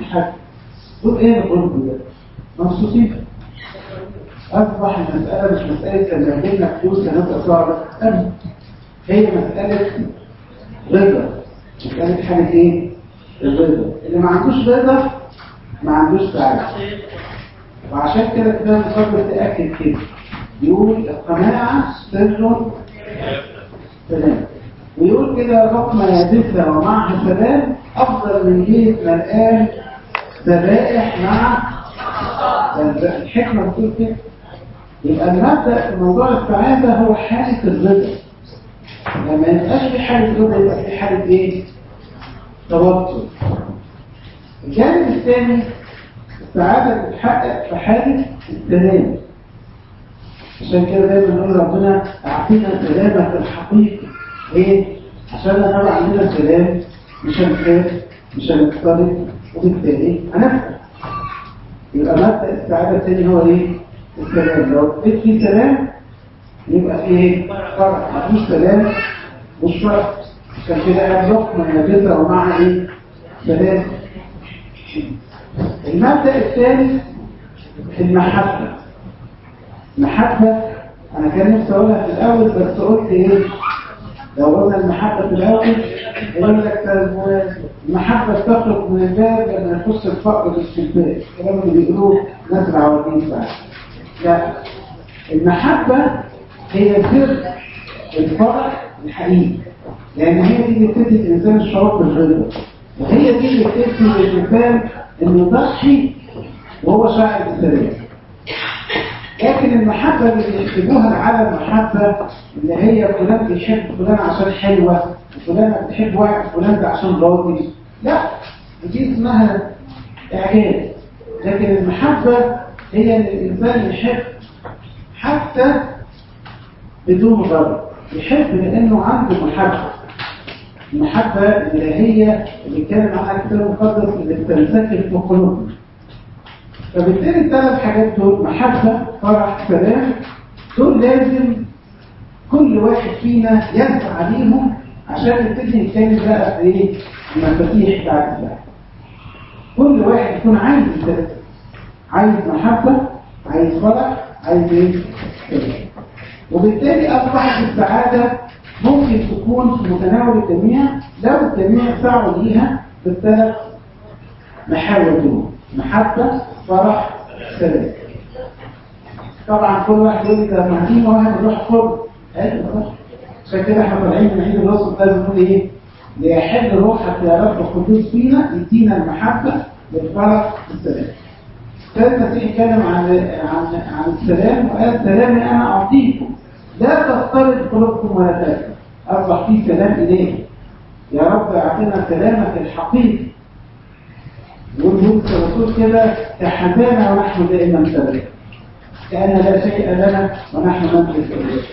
عندي حاجه دول ايه الغرب ده مبسوطين اصبح المساله مش مساله لما جبنا فلوس هنبقى صعبه ابدا هي مساله رضا مساله حاجه ايه الرضا اللي ما عندوش رضا ما عندوش سعاده وعشان كده كده المصدر تاكد كده يقول القناعه سر سلام ويقول كده رقم يدفع ومعها سلام أفضل من بيت ملآن ذبائح مع الحكمة بتقول كده يبقى المبدأ في موضوع السعادة هو حالة الرضا لما يبقاش في حالة رضا يبقى في حالة ايه؟ توتر الجانب الثاني السعادة بتتحقق في حالة السلام عشان كده دايما نقول ربنا اعطينا سلامك الحقيقي ليه؟ عشان لما يبقى عندنا سلام مش هنخاف مش هنختلط وبالتالي هنفهم يبقى مبدأ السعادة الثاني هو ايه؟ السلام لو بقيت في سلام يبقى في ايه؟ فرح مفيش سلام مش فرح عشان كده قال حكم النبيذة ومع ايه؟ سلام المبدأ الثالث المحبة المحبة أنا كان نفسي أقولها في الأول بس قلت إيه لو قلنا المحبة في الأول يقول لك المحبة تخرج من الباب لما يخش الفقر بالاستلباب الكلام اللي بيقولوه ناس العواجيز بقى لا المحبة هي سر الفرح الحقيقي لأن هي دي اللي بتدي الإنسان الشعور بالرضا وهي دي اللي بتدي للإنسان إنه يضحي وهو شاعر بالسلام لكن المحبة اللي بيحسبوها العالم محبة اللي هي فلان بيحب فلان عشان حلوة وفلان بتحب واحد فلان ده عشان راضي لا دي اسمها إعجاب لكن المحبة هي ان الإنسان يحب حتى بدون غرض يحب لأنه عنده محبة المحبة اللي هي اللي كان معاها الكتاب المقدس اللي بتنسكب في قلوبنا فبالتالي الثلاث حاجات دول محبة فرح سلام دول لازم كل واحد فينا يسعى ليهم عشان نبتدي نتكلم بقى في ايه المفاتيح بتاعت الله كل واحد يكون عايز ده عايز محبة عايز فرح عايز ايه سلام وبالتالي اصبحت السعادة ممكن تكون في متناول الجميع لو الجميع سعوا ليها بالثلاث محاور دول محبة فرح سلام طبعا كل واحد يقول لي ده ما في واحد يروح فرض ايوه عشان كده احنا طالعين من عيد الرسل لازم نقول ايه ليحل روحك يا رب القدوس فينا يدينا المحبة والفرح والسلام كان المسيح اتكلم عن عن عن السلام وقال سلامي انا اعطيكم لا تضطرب قلوبكم ولا تأذى اصبح في سلام اليه يا رب اعطينا سلامك الحقيقي والملك الرسول كده كحزانة ونحن دائما سلام كأن لا شيء لنا ونحن نملك إليه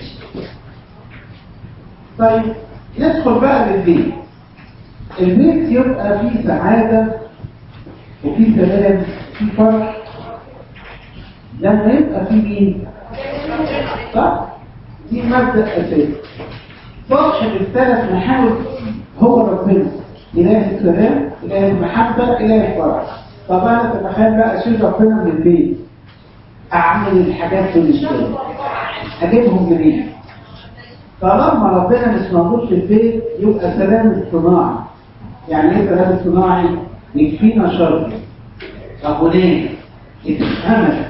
طيب ندخل بقى للبيت البيت يبقى فيه سعادة وفيه سلام وفيه فرح لما يبقى فيه مين؟ صح؟ دي مبدأ أساسي صاحب الثلاث محاور هو ربنا إله السلام إله المحبة إله الفرح طب أنا تتخيل بقى أشيل ربنا من البيت أعمل الحاجات دول إزاي أجيبهم منين طالما ربنا مش موجود في البيت يبقى سلام اصطناعي يعني ايه سلام اصطناعي يكفينا شر طب وليه اتفهمت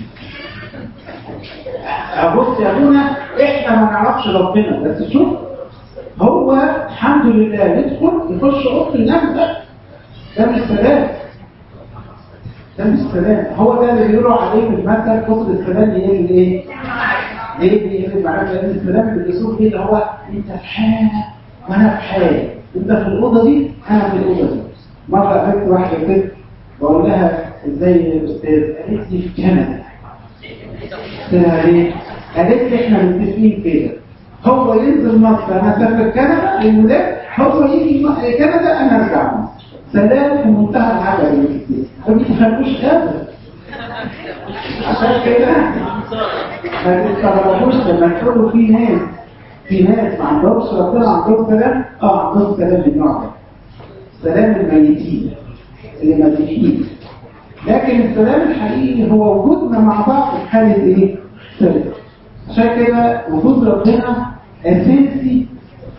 بص يا ابونا احنا ما نعرفش ربنا بس شوف هو الحمد لله يدخل يخش اوضه النفس ده ده مش سلام ده مش سلام هو ده اللي بيقولوا عليه في المثل كتر السلام يقل ايه؟ ليه بيقل معرفه لان السلام اللي بيصير كده هو انت في حاله وانا في حاله انت في الاوضه دي انا في الاوضه دي مره قابلت واحده ست بقول لها ازاي يا استاذ قالت لي في كندا قلت لها ليه؟ قالت لي احنا متفقين كده هو ينزل مصر انا اسافر كندا للولاد هو يجي كندا انا ارجع مصر سلام في منتهى العجب ما بيتخلوش ابدا عشان كده ما تستغربوش لما تقولوا في ناس في ناس ما عندهمش ربنا عندهم سلام اه عندهم سلام من النوع ده سلام الميتين اللي مدركين لكن السلام الحقيقي هو وجودنا مع بعض في حالة ايه؟ سلام عشان كده وجود ربنا أساسي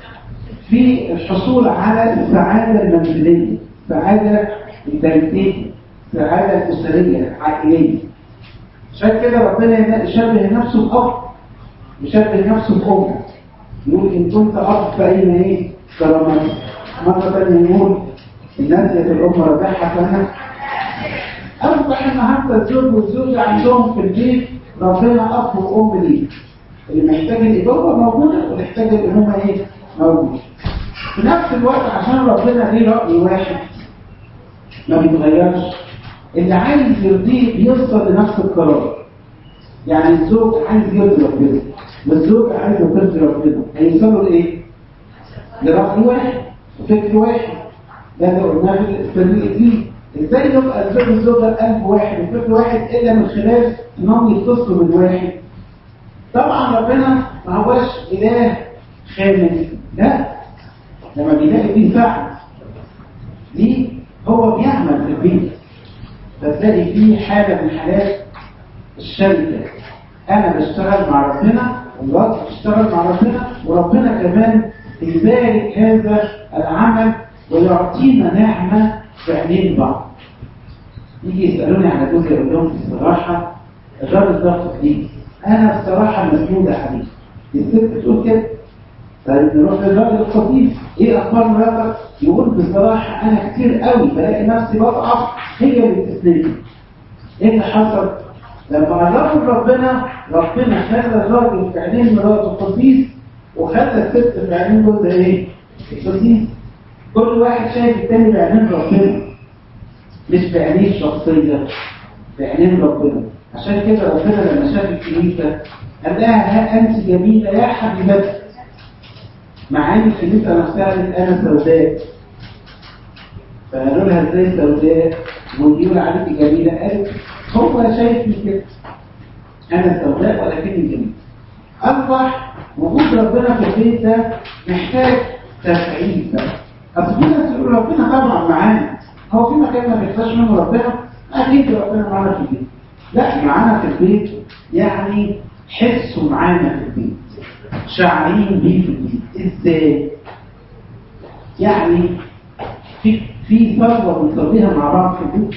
في الحصول على السعادة المنزلية السعادة البيتية السعادة الأسرية العائلية عشان كده ربنا يشبه نفسه بأب يشبه نفسه بأم يقول إن كنت أب فأين إيه؟ كرامتي مرة ثانية يقول الناس الأم رباحة فأنا أصبح النهارده الزوج والزوجة عندهم في البيت ربنا أب وأم ليه اللي محتاج الإجابة موجودة واللي محتاج الأمومة إيه؟ موجودة في نفس الوقت عشان ربنا ليه رأي واحد ما بيتغيرش اللي عايز يرضيه بيوصل لنفس القرار يعني الزوج عايز يرضي ربنا والزوجة عايزة ترضي ربنا هيوصلوا لإيه؟ لرأي واحد وفكر واحد ده اللي قلناه في الإنجيل ازاي يبقى الزوج والزوجة قلب واحد وفكر واحد إلا من خلال إنهم يتصلوا من واحد طبعا ربنا ما هوش إله خامس لا لما بيلاقي فيه فعل ليه هو بيعمل في البيت فتلاقي فيه حالة من حالات الشركة أنا بشتغل مع ربنا ومراتي بتشتغل مع ربنا وربنا كمان بيبارك هذا العمل ويعطينا نعمة في عينين بعض يجي يسألوني على جوزي أقول لهم بصراحة الراجل ده خطيب أنا بصراحة مسنودة عليه الست بتقول كده طيب نروح للراجل الخطيب ايه اخبار مراتك يقول بصراحه انا كتير قوي بلاقي نفسي بضعف هي اللي بتسندني ايه اللي حصل لما قربوا ربنا ربنا خلى الراجل في عينين مراته قديس وخلى الست في عينين جوزها ايه قديس كل واحد شايف التاني بعينين ربنا مش بعينيه الشخصيه بعينين ربنا عشان كده ربنا لما شاف الكنيسه قال لها ها انت جميله يا حبيبتي مع ان الكنيسه نفسها قالت انا سوداء فقالوا لها ازاي سوداء ويقول عليك جميله قالت هو شايفني كده انا سوداء ولكني جميل اصبح وجود ربنا في البيت ده محتاج تفعيل بقى اصل في ناس يقول ربنا طبعا معانا هو في مكان ما بيخلاش منه ربنا اكيد ربنا معانا في البيت لا معانا في البيت يعني حسوا معانا في البيت شاعرين بيه في البيت ازاي يعني في في ثروه بنصليها مع بعض في البيت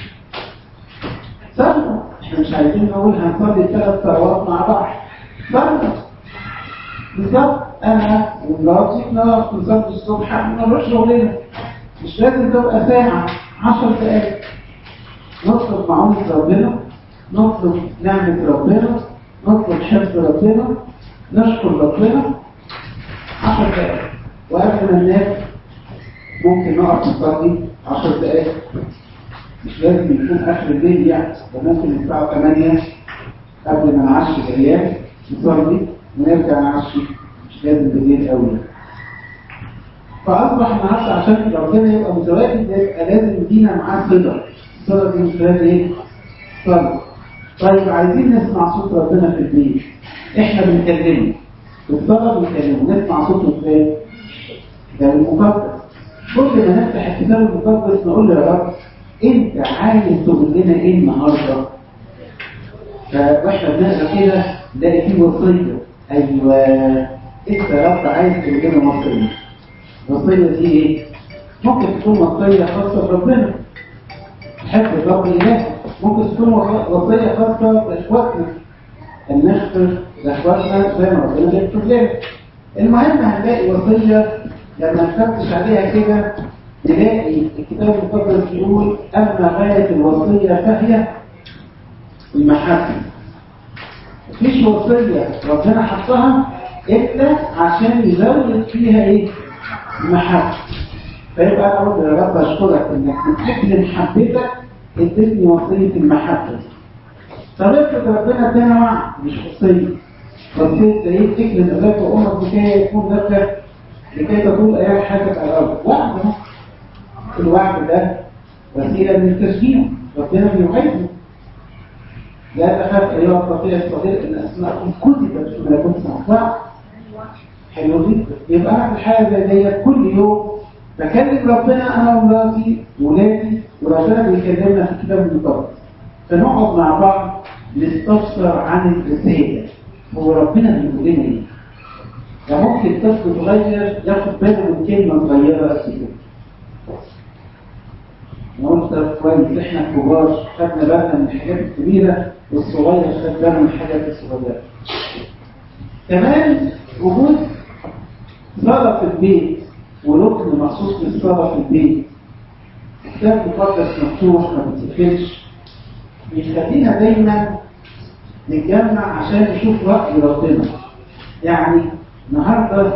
ثروه احنا مش عايزين نقول هنصلي ثلاث ثروات مع بعض ثروه بالظبط انا ومراتي نقف نصلي الصبح نروح شغلنا مش لازم تبقى ساعه 10 دقائق نطلب معونة ربنا نطلب نعمة ربنا نطلب حفظ ربنا نشكر ربنا 10 دقائق وقبل ما ننام ممكن نقف نصلي 10 دقائق مش لازم يكون اخر الليل يعني ده ممكن الساعه 8 قبل ما نعشي الايام نصلي ونرجع نعشي مش لازم بالليل قوي فاصبح النهارده عشان ربنا يبقى متواجد يبقى لازم يدينا معاه صله الصله دي من خلال ايه؟ صلاه طيب عايزين نسمع صوت ربنا في البيت احنا بنكلمه الصلاه بنكلمه نسمع صوته ازاي؟ ده المقدس كل ما نفتح الكتاب المقدس نقول له يا رب انت عايز تقول لنا ايه النهارده واحنا بنقرا كده نلاقي فيه وصيه ايوه انت يا رب عايز تقول لنا وصيه الوصيه دي ايه ممكن تكون وصيه خاصه بربنا تحب الرب اله ممكن تكون وصيه خاصه باخواتنا ان نغفر لاخواتنا زي ما ربنا بيكتب لنا المهم هنلاقي وصيه لما نفتش عليها كده نلاقي الكتاب المقدس بيقول أما غاية الوصية فهي المحبة مفيش وصية ربنا حطها إلا عشان يزود فيها إيه؟ المحبة فيبقى أنا أقول يا رب أشكرك إنك من أجل محبتك اديتني وصية المحبة طب افرض ربنا ادانا وعد مش وصية وصية إيه؟ تكلم أباك وأمك لكي يكون لك لكي تكون أيام حياتك على الأرض وعد الوعد ده وسيلة من التشجيع ربنا بيوعدنا لا تخاف أيها الرفيع الصغير إن أسماءكم كتبت في ملكوت السماوات حلو جدا يبقى أنا في الحالة زي ديت كل يوم بكلم ربنا انا ومراتي وولادي وربنا بيكلمنا في الكتاب المقدس فنقعد مع بعض نستفسر عن الرساله هو ربنا بيقول لنا ايه؟ ده ممكن طفل صغير ياخد باله من كلمه صغيره بس كده نقول طب كويس احنا كبار خدنا بالنا من الحاجات الكبيره والصغير خد باله من الحاجات الصغيره كمان وجود صلاة في البيت وركن مخصوص للصلاة في البيت كتاب مقدس مفتوح ما بتقفلش بيخلينا دايما نتجمع عشان نشوف رأي ربنا يعني النهارده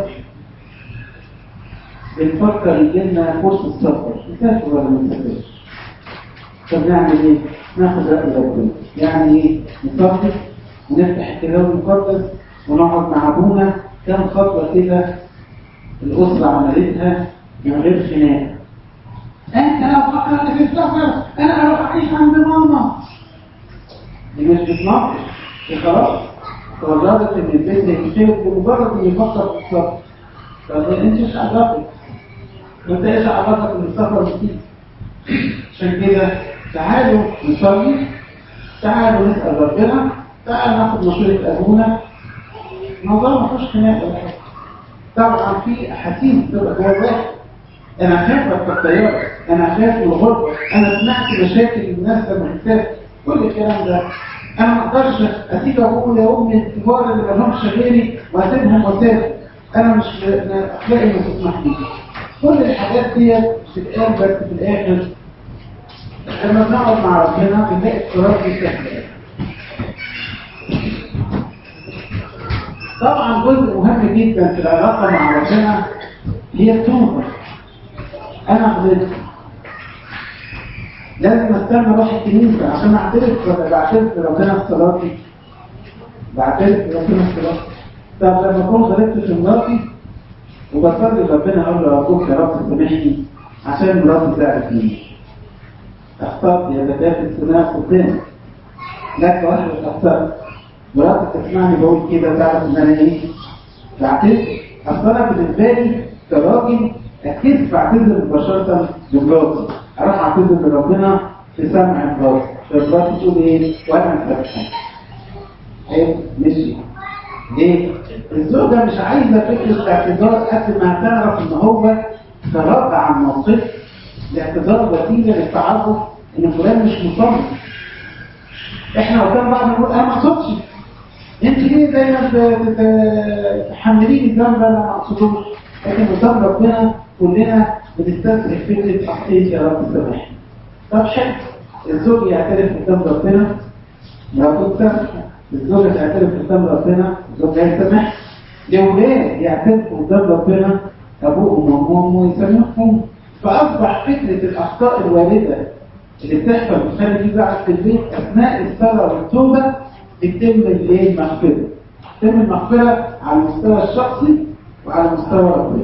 بنفكر يجي لنا فرصة سفر نسافر ولا ما نسافرش طب نعمل ايه؟ ناخد رأي ربنا يعني ايه؟ نصلي ونفتح الكتاب المقدس ونقعد مع ابونا كم خطوة كده الأسرة عملتها من غير خناق أنت لو فكرت في السفر أنا أروح أعيش عند ماما دي مش بتناقش دي خلاص قررت إن البيت هيشتغل بمجرد إن يفكر في السفر طب أنت إيش علاقتك؟ وأنت إيش علاقتك إن السفر مفيد؟ عشان كده تعالوا نصلي تعالوا نسأل ربنا تعالوا ناخد مشورة أبونا الموضوع ما فيهوش خناق ولا حاجة طبعا في احاسيس بتبقى جواك انا خايف ابقى الطياره انا خايف من الغربه انا سمعت مشاكل الناس لما بتسافر كل الكلام ده انا ما اقدرش اسيب ابويا وامي الكبار اللي ما لهمش غيري واسيبهم واسافر انا مش اخلاقي ما تسمح لي كل الحاجات دي بتتقال بس في الاخر لما بنقعد مع ربنا بنلاقي القرار دي سهله طبعا جزء مهم جدا في العلاقة مع ربنا هي التوبة أنا غلطت لازم استنى اروح الكنيسة عشان اعترف ولا بعترف لربنا في صلاتي بعترف لربنا في صلاتي طب لما اكون غلطت في مراتي وبصلي ربنا اقول له ابوك يا رب سامحني عشان مراتي تعرفني اخطأت يا زكاة السماء قدامك لك واحد اخطأت مراتك تسمعني بقول كده تعرف ان انا ايه بعتذر اصل انا بالنسبه لي كراجل اكيد بعتذر مباشره لمراتي اروح اعتذر لربنا في سمع مراتي فمراتي تقول ايه وانا مسامحها ايه مشي ليه؟ الزوجة مش عايزة فكرة اعتذار قد ما تعرف ان هو تراجع عن موقف الاعتذار وسيلة للتعرف ان فلان مش مصمم احنا قدام بعض نقول انا ما اقصدش انت ليه دايما تحملين الذنب انا ما اقصدوش لكن قدام ربنا كلنا بنستسرح فكره اخطيت يا رب سامحني طب حلو الزوج يعترف قدام ربنا لو كنت سامحه الزوجه تعترف قدام ربنا الزوج هيسامحها الاولاد يعترفوا قدام ربنا ابوهم وامهم يسامحهم فاصبح فكره الاخطاء الوارده اللي بتحصل بتخلي في زعل في البيت اثناء الصلاه والتوبه بتتم الايه المغفره تتم المغفره على المستوى الشخصي وعلى مستوى ربنا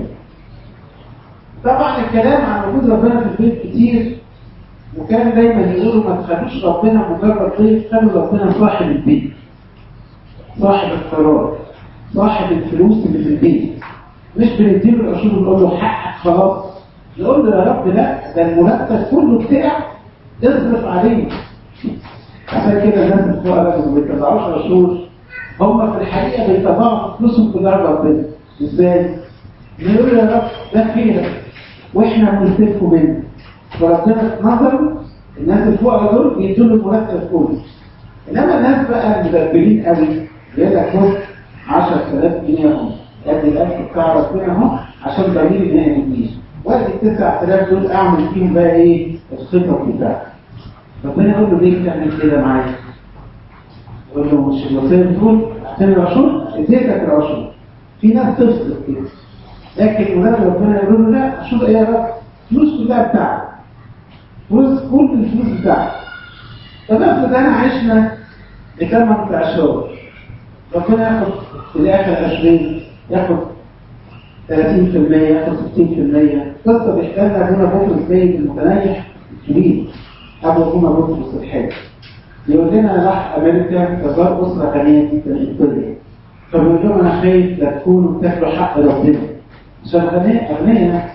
طبعا الكلام عن وجود ربنا في البيت كتير وكان دايما يقولوا ما تخلوش ربنا مجرد ضيف خلوا ربنا صاحب البيت صاحب القرار صاحب الفلوس اللي في البيت مش بنديله العشور ونقول له حقك خلاص نقول له يا رب لا ده المرتب كله بتاعك اصرف عليه عشان كده الناس الفقراء اللي ما بيطلعوش عشور هم في الحقيقه بيطلعوا فلوسهم كلها ربنا ازاي؟ نقول يا رب ده خيرك واحنا بنستلفوا منه فربنا في نظره الناس الفقراء دول بيدوا له المرتب كله انما الناس بقى المدبرين قوي يقول لك بص 10000 جنيه اهو ادي الاكل بتاع ربنا اهو عشان ضميري ان هي ما تجيش وادي ال 9000 دول اعمل فيهم بقى ايه الخطط بتاعتي ربنا يقول له ليه بتعمل كده معايا؟ يقول له مش الوصيه بتقول عشان العشور اديتك العشور في ناس تفصل كده لكن ولاد ربنا يقول له لا عشور ايه يا رب؟ فلوس كلها بتاعتك فلوس كل الفلوس بتاعتك طب افرض انا عشنا بثمن عشور ربنا ياخد في الاخر 20 ياخد 30% ياخد 60% قصه بيحكي لنا ابونا بطرس زي المتنيح الكبير ابو ابونا بطرس الحاج يقول لنا راح امريكا تزار اسره غنيه جدا في الدنيا فبيقول لهم انا خايف لا تكونوا بتاكلوا حق ربنا عشان غني اغنياء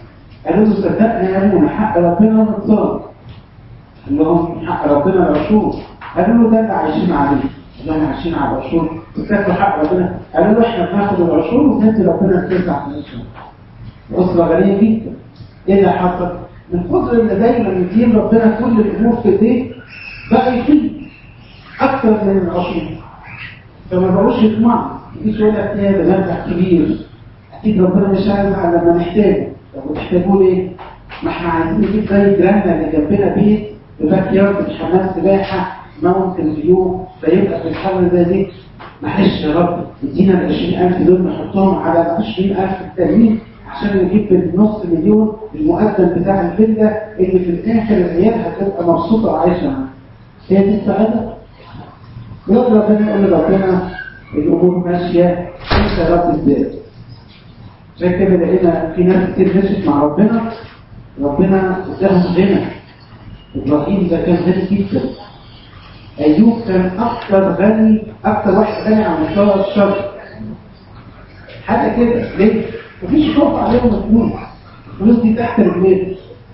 قالوا له صدقنا يا ابونا حق ربنا متصاب قال لهم حق ربنا العشور قالوا له ده اللي عايشين عليه اللي احنا عايشين على العشور بتاكلوا حق ربنا قالوا له احنا بناخد العشور وندي ربنا التسع في العشور أسرة غنية جدا ايه اللي حصل؟ من كتر ان دايما يدين ربنا كل الامور في ايديه بقى يفيد اكثر من العشور فما بقوش يطمعوا يجي يقول لك ايه ده مبلغ كبير اكيد ربنا مش هيزعل لما نحتاجه طب وتحتاجوه ليه؟ ما احنا عايزين نجيب زي جيراننا اللي جنبنا بيت بباك يارد حمام سباحه ماونتن فيو فيبقى في الحاله زي دي معلش يا رب ادينا ال 20000 دول نحطهم على ال 20000 التانيين عشان نجيب النص مليون المقدم بتاع الفيلا اللي في الاخر العيال هتبقى مبسوطه وعايشه معاها. هي دي السعاده؟ يقول ربنا يقول لربنا الامور ماشيه انت يا رب ازاي؟ عشان كده لقينا في ناس كتير مشيت مع ربنا ربنا اداهم غنى ابراهيم ده كان غني جدا ايوب كان اكثر غني اكثر واحد غني على مستوى الشر حاجه كده ليه؟ مفيش خوف عليهم الفلوس الفلوس دي تحت رجليهم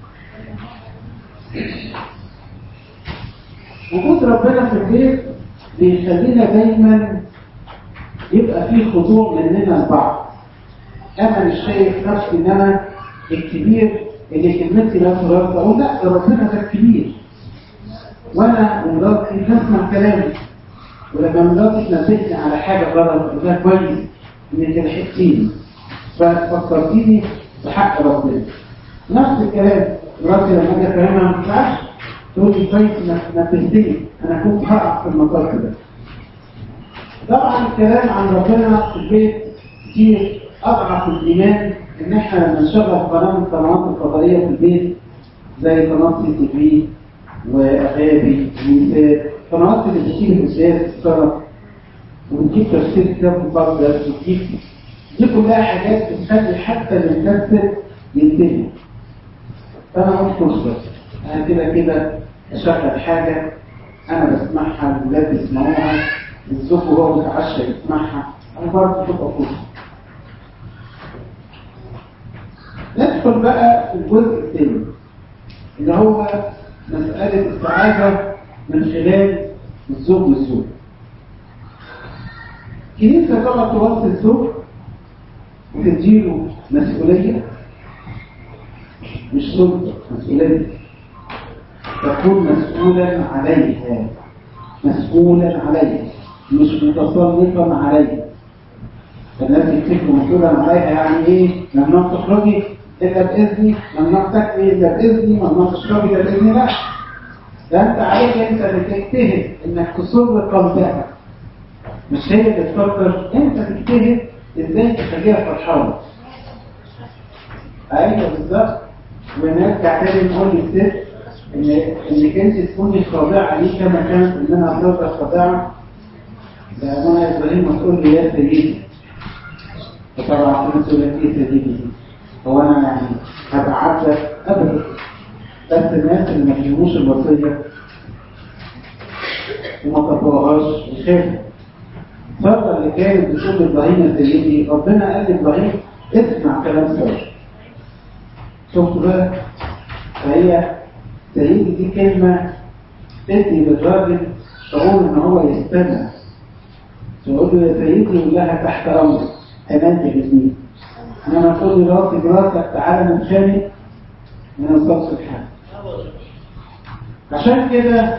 وجود ربنا في البيت بيخلينا دايما يبقى فيه خضوع مننا لبعض انا مش شايف نفسي ان انا الكبير اللي كلمتي لا ترد اقول لا ده ربنا ده الكبير وانا ومراتي نسمع كلامي ولما مراتي تنبهني على حاجه غلط ده كويس انك لحقتيني ففكرتيني بحق ربنا نفس الكلام مراتي لما اجي افهمها ما تنفعش تقول لي كويس انك نبهتني انا كنت هقع في المطار كده طبعا الكلام عن ربنا في البيت كتير اضعف الايمان ان احنا لما نشغل قناه من القنوات الفضائيه في البيت زي قناه سي تي في واغابي وميزات قنوات اللي بتجيب الاساس الصلاه وبتجيب تفسير كتاب مقدس وتجيب دي كلها حاجات بتخلي حتى المكسر ينتبه فانا قلت فرصه انا كده كده اشغل حاجه انا بسمعها الولاد بيسمعوها الزوج وهو متعشى يسمعها انا برضه تبقى فرصه ندخل بقى في الجزء الثاني اللي هو مسألة السعادة من خلال الزوج والزوج. كنيسة طبعا توصي الزوج وتديله مسؤولية مش سلطة مسؤولية تكون مسؤولا عليها مسؤولا عليها مش متسلطا عليها الناس يفتكروا مسؤولا عليها يعني ايه ممنوع تخرجي الا باذني ممنوع تاكلي الا باذني ممنوع تشربي الا باذني لا ده انت عليك انت اللي تجتهد انك تصر قلبها مش هي اللي تفكر انت تجتهد ازاي تخليها فرحانه ايوه بالظبط ونرجع تاني نقول للست ان انك انت تكوني خاضعه ليه كما كانت انها تفضل خاضعه ده انا ابراهيم تقول لي يا سيدي فطبعا في مسؤولية ايه سيدي هو انا يعني هبعت ابدا بس الناس اللي ما فهموش الوصيه وما طبقوهاش يخافوا الفترة اللي كانت بتقول لابراهيم يا سيدي ربنا قال لابراهيم اسمع كلام ساره شفتوا بقى فهي سيدي دي كلمة تدي للراجل شعور ان هو يستمع تقول له يا سيدي يقول لها تحت امرك امانتي الاثنين انما تقول لي راسي براسك تعالى نتخانق ما نوصلش لحاجه عشان كده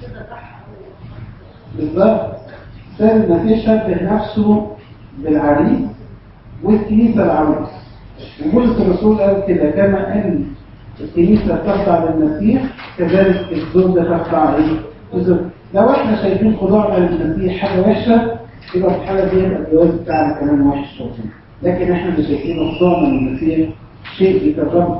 بالظبط كان المسيح شبه نفسه بالعريس والكنيسه العروس وبولس الرسول قال كده كما ان الكنيسه تخضع للمسيح كذلك الزوجه تخضع ايه؟ للزوج. لو احنا شايفين خضوعنا للمسيح حاجه وحشه يبقى في الحاله دي يبقى الجواز بتاعنا كمان وحش شويه لكن احنا اللي شايفين خضوعنا للمسيح شيء يكرمنا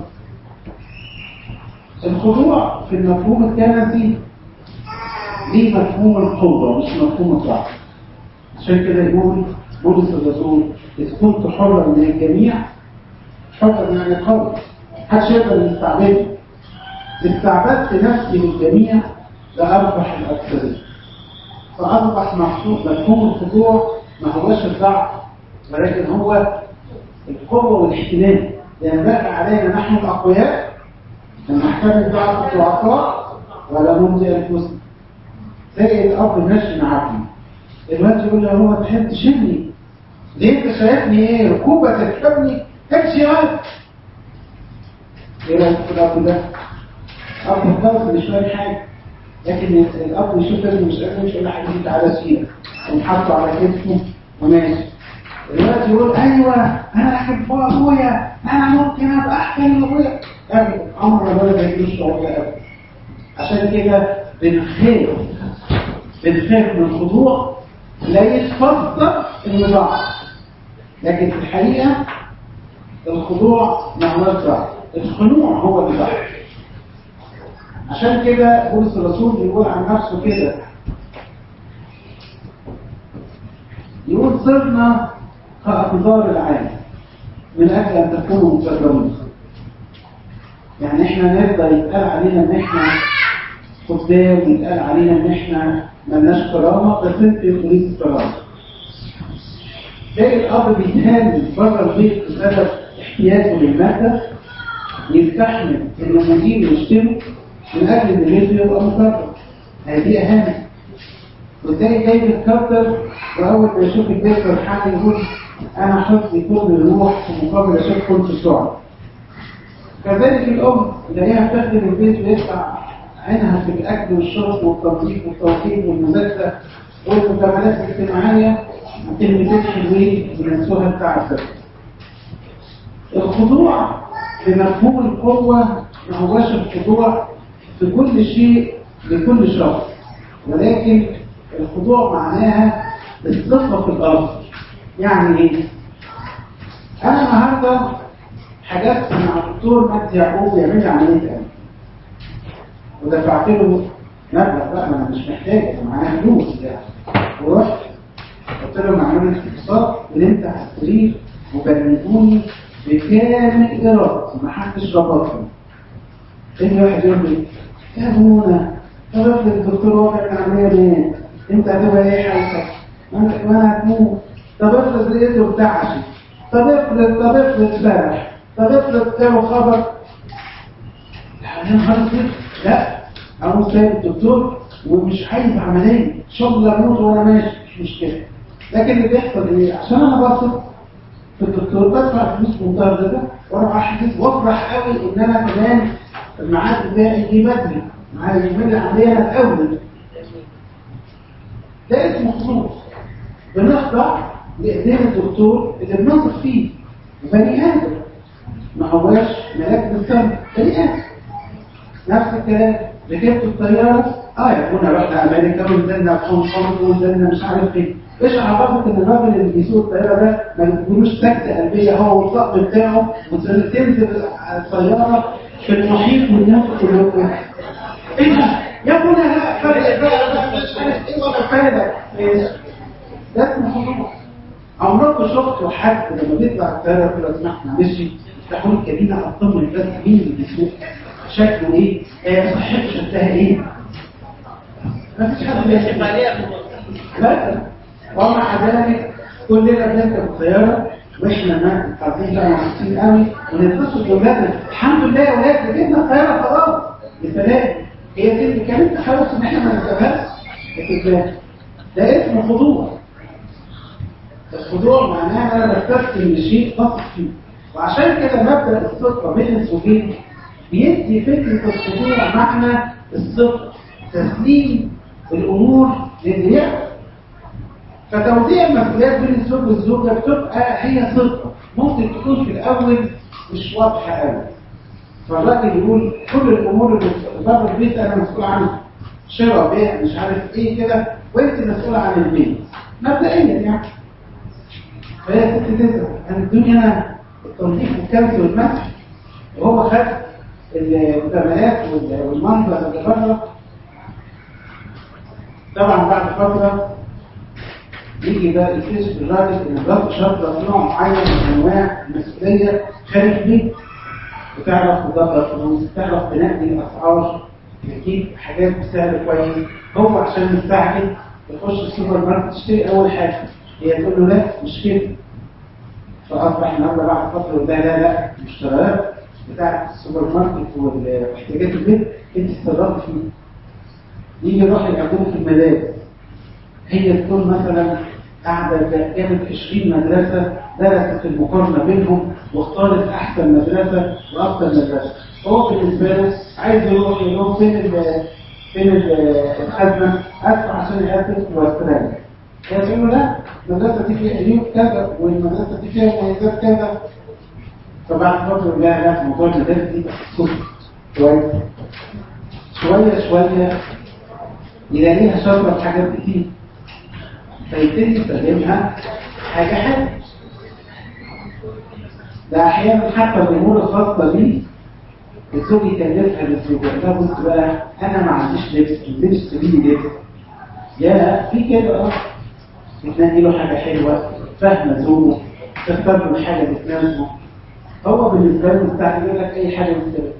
الخضوع في المفهوم الكنسي ليه مفهوم القوة مش مفهوم الضعف عشان كده يقول بولس الرسول إذ كنت حرا من الجميع حرا يعني قوي محدش يقدر يستعبدني استعبدت نفسي للجميع لأربح الأكثرين فأصبح مفهوم الخضوع ما هوش الضعف ولكن هو القوة والاحتمال ينبغي علينا نحن الأقوياء أن نحتمل ضعف الضعفاء ولا نمضي أنفسنا زي الأب ماشي مع ابنه الواد يقول له هو تحب تشيلني ليه انت شايفني ايه ركوبة تكتبني امشي يا ولد ايه رايك في الاب ده؟ اب خالص مش فاهم حاجه لكن الاب يشوف ابنه مش قادر مش يقول له حبيبي تعالى سيبك ومحطه على كتفه وماشي الواد يقول ايوه انا احب ابويا انا ممكن ابقى احسن من ابويا ابدا عمر الولد ما يجيش ابويا ابدا عشان كده بنخاف بنخاف من الخضوع لا يتفضل النزاع لكن في الحقيقه الخضوع ما هوش ضعف الخنوع هو اللي ضعف عشان كده بولس الرسول بيقول عن نفسه كده يقول صرنا كأقدار العالم من أجل أن تكونوا مكرمين يعني احنا نرضى يتقال علينا ان احنا خدام يتقال علينا ان احنا ملناش كرامه بس انت تريد كرامه تلاقي الاب بيتهان بره البيت بسبب احتياجه للماده يستحمل ان المدير يشتمه من اجل ان بيته يبقى مكرم هذه اهانه وتلاقي جاي متكبر واول ما يشوف البيت فرحان يقول انا حطي كل الروح في مقابل اشوف كنت الشعر كذلك الام تلاقيها بتخدم البيت ويدفع عينها في الاكل والشرب والتنظيف والتوفيق والمذاكره والمكملات الاجتماعيه كلمتين حلوين بينسوها بتاع الفكر الخضوع بمفهوم القوه ما هوش الخضوع في كل شيء لكل شخص ولكن الخضوع معناها الثقه في الارض يعني ايه؟ انا النهارده حاجات مع الدكتور مجدي يعقوب يعمل لي عمليه قلب ودفعت له مبلغ بقى ما انا مش محتاج انا معايا فلوس يعني ورحت قلت له معمول اختصار ونمت على السرير وبنتوني بكامل ارادتي ما حدش ربطني تاني واحد يقول لي يا ابونا طب افرض الدكتور وافق العمليه ليه؟ انت هتبقى ايه حالتك؟ ما انت كمان هتموت طب افرض لقيته بتعشي طب افرض طب افرض فرح طب افرض جاله خبر يا نهار اسود لا انا سايب الدكتور ومش عايز عمليه شغل اموت وانا ماشي مش مشكله لكن اللي بيحصل ايه عشان انا بثق في الدكتور بدفع فلوس ممتازه واروح احجز وافرح قوي ان انا كمان الميعاد بتاعي جه بدري معايا يجيب لي عمليه انا الاول ده اسمه خصوص بنخضع لايدين الدكتور اللي بنثق فيه بني ادم ما هواش ملاك بالسم بني ادم نفس الكلام ركبت الطياره اه يا ابونا رحنا امريكا ونزلنا في هونج كونج ونزلنا مش عارف فين ايش عرفك ان الراجل اللي بيسوق الطياره ده ما بيقولوش سكته قلبيه هو والطقم بتاعه وتنزل الطياره في المحيط والناس كلهم ايه ده؟ يا ابونا لا فرق بقى مش عارف ايه ولا فايده ده اسمه خطوبه عمركم شفتوا حد لما بيطلع الطياره يقول لك احنا ماشي افتحوا لي الكابينه اطمن بس مين اللي بيسوق شكله ايه؟ آه صحته شكلها ايه؟ ما فيش حد بيحب عليها لا ومع ذلك كلنا بنركب الطياره واحنا ما عارفين بقى مبسوطين قوي ونتصل باولادنا الحمد لله يا ولاد ركبنا الطياره خلاص بسلام هي دي اللي كانت تحاول ان احنا ما نركبهاش لكن ده ده اسمه خضوع الخضوع معناه انا بستسلم لشيء بثق فيه وعشان كده مبدا الثقه بين الزوجين بيدي فكره الخضوع معنى الثقه تسليم الامور للي يحصل فتوزيع المسؤوليات بين الزوج والزوجه بتبقى هي ثقه ممكن تكون في الاول مش واضحه قوي فالراجل يقول كل الامور اللي بره البيت انا مسؤول عنها شراء بيع مش عارف ايه كده وانت مسؤول عن البيت مبدئيا يعني فهي ست تسعه انا الدنيا انا التنظيف والكنس والمسح وهو خد المكملات والمنظر اللي بره طبعا بعد فتره يجي بقى يكتشف الراجل ان الراجل شرط نوع معين من انواع المسؤوليه خارج البيت وتعرف تدبر فلوس تعرف تنقي الاسعار تجيب حاجات بسعر كويس هو عشان يستعجل يخش السوبر ماركت يشتري اول حاجه هي تقول له لا مش كده فاصبح النهارده بعد فتره يقول لا لا لا المشتريات بتاعت السوبر ماركت واحتياجات البيت انت استضافت فيه يجي يروح يقدمه في المدارس هي تكون مثلا قاعدة جابت 20 مدرسة درست المقارنة بينهم واختارت أحسن مدرسة وأفضل مدرسة هو بالنسبة له عايز يروح يروح فين ال فين ال- الخدمة أدفع عشان يقدم واستريح هي تقول له لا المدرسة دي فيها عيوب كذا والمدرسة دي فيها مميزات كذا فبعد فترة يقول لها لا موضوع المدارس دي صفر كويس شوية شوية يلاقيها شاطرة في حاجات كتير فيبتدي يستخدمها حاجة حلوة ده أحيانا حتى الأمور الخاصة بيه الزوج يكلفها للزوج يقول لها بص بقى أنا ما عنديش لبس تنزلش تجيبي لبس يا في كده اه بتنقي له حاجة حلوة فاهمة زوجه تختار له الحاجة اللي تناسبه هو بالنسبة له مستعد يقول لك أي حاجة مستعد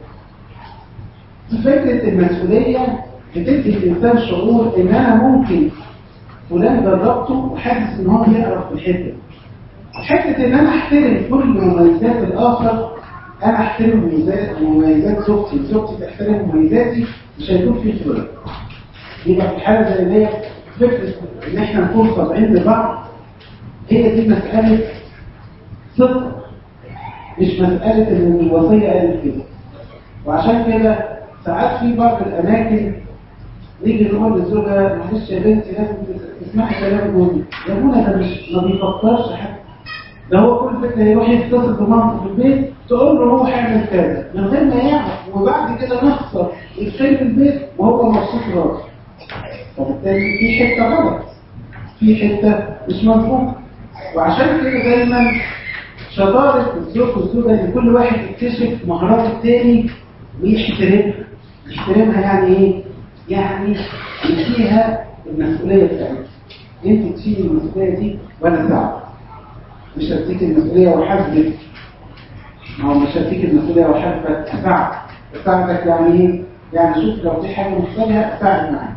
فكرة المسؤولية بتدي الإنسان شعور إن أنا ممكن فلان جربته وحاسس إن هو يعرف في الحتة حتة إن أنا أحترم كل مميزات الآخر أنا أحترم مميزات مميزات زوجتي زوجتي تحترم مميزاتي مش هيكون في خلاف يبقى في الحالة زي دي فكرة إن إحنا نكون طبعين لبعض هي دي مسألة صدق مش مسألة إن الوصية قالت كده وعشان كده ساعات في بعض الأماكن نيجي نقول للزوجة معلش يا بنتي لازم تسمعي كلام جوزي يا ابونا ده مش ما بيفكرش حتى ده هو كل فكرة يروح يتصل بمامته في البيت تقول له هو هيعمل كذا من غير ما يعرف وبعد كده نخسر يدخل البيت وهو مبسوط راسه فبالتالي في حتة غلط في حتة مش مظبوطة وعشان كده دايما شطارة الزوج والزوجة ان كل واحد يكتشف مهارات التاني ويحترمها يحترمها يعني ايه؟ يعني يديها المسؤولية بتاعتها انت تشيل المسؤولية دي وانا اساعدك مش هديك المسؤولية وحاسبك ما هو مش هديك المسؤولية وحاسبك اساعدك اساعدك يعني ايه؟ يعني شوف لو في حاجة محتاجة اساعد معاك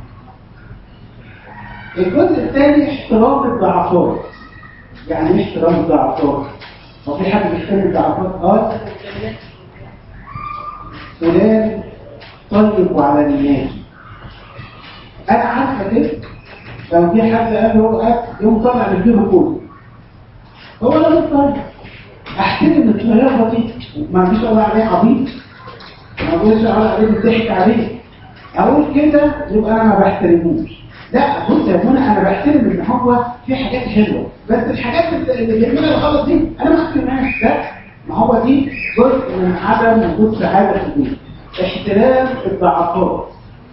الجزء الثاني احترام الضعفات يعني ايه احترام الضعفات هو في حد بيحترم الضعفات اه فلان طيب وعلى نياته انا عارفه كده لو في حد قال له أكل يوم طالع من البيت كله هو لا طيب احترم الطياره دي ما عنديش اقول عليه عبيط ما اقولش اقول عليه بتضحك عليه اقول كده يبقى انا ما بحترموش لا بص يا منى انا بحترم ان هو في حاجات حلوه بس الحاجات اللي بيعملها الغلط دي انا ما بحترمهاش لا ما هو دي جزء من عدم وجود سعاده في البيت احترام الضعفات